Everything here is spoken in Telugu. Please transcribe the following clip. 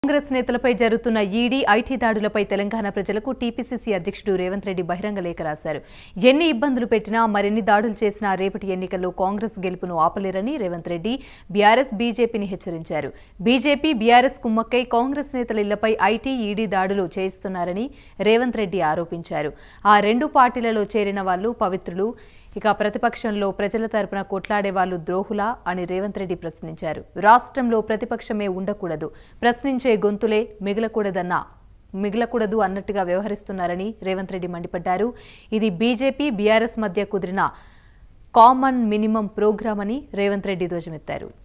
కాంగ్రెస్ నేతలపై జరుగుతున్న ఈడీ ఐటీ దాడులపై తెలంగాణ ప్రజలకు టీపీసీసీ అధ్యక్షుడు రేవంత్ రెడ్డి బహిరంగ లేఖ రాశారు ఎన్ని ఇబ్బందులు పెట్టినా మరెన్ని దాడులు చేసినా రేపటి ఎన్నికల్లో కాంగ్రెస్ గెలుపును ఆపలేరని రేవంత్ రెడ్డి బీఆర్ఎస్ బీజేపీని హెచ్చరించారు బీజేపీ బీఆర్ఎస్ కుమ్మక్కై కాంగ్రెస్ నేతల ఇళ్లపై ఐటీ ఈడీ దాడులు చేయిస్తున్నారని రేవంత్ రెడ్డి ఆరోపించారు ఆ రెండు పార్టీలలో చేరిన వాళ్లు పవిత్రులు ఇక ప్రతిపక్షంలో ప్రజల తరపున కొట్లాడే వాళ్ళు ద్రోహులా అని రేవంత్ రెడ్డి ప్రశ్నించారు రాష్ట్రంలో ప్రతిపక్షమే ఉండకూడదు ప్రశ్నించే గొంతులే మిగలకూడదన్న మిగలకూడదు అన్నట్టుగా వ్యవహరిస్తున్నారని రేవంత్ రెడ్డి మండిపడ్డారు ఇది బీజేపీ బీఆర్ఎస్ మధ్య కుదిరిన కామన్ మినిమం ప్రోగ్రామ్ అని రేవంత్ రెడ్డి ధ్వజమెత్తారు